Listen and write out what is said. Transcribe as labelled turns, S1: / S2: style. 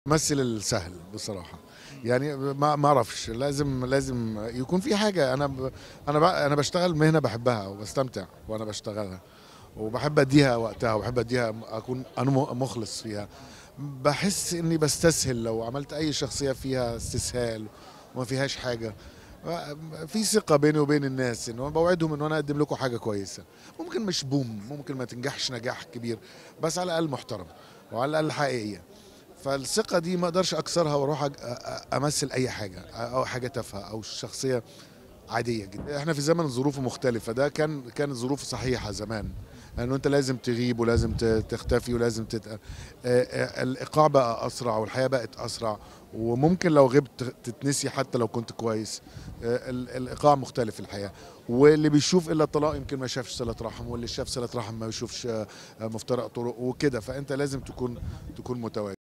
S1: مثل السهل بصراحه يعني ما ما اعرفش لازم لازم يكون في حاجه انا ب... انا ب... انا بشتغل مهنه بحبها وبستمتع وانا بشتغلها وبحب اديها وقتها وبحب اديها اكون انا م- مخلص فيها بحس اني بستسهل لو عملت اي شخصيه فيها استسهال وما فيهاش حاجه في ثقه بيني وبين الناس ان انا بوعدهم ان انا اقدم لكم حاجه كويسه ممكن مش بوم ممكن ما تنجحش نجاح كبير بس على الاقل محترم وعلى الاقل حقيقيه فالثقه دي ما اقدرش اكسرها واروح أج- أ- امثل اي حاجه او حاجه تافهه او شخصيه عاديه جدا احنا في زمن ظروفه مختلفه ده كان كانت ظروف صحيحه زمان لانه انت لازم تغيب ولازم ت- تختفي ولازم تت... آه، آه، الايقاع بقى اسرع والحياه بقت اسرع وممكن لو غبت تتنسي حتى لو كنت كويس آه، ال- الايقاع مختلف في الحياه واللي بيشوف الا الطلاق يمكن ما شافش صله رحم واللي شاف صله رحم ما يشوفش آه، آه، مفترق طرق وكده فانت لازم تكون تكون متواجد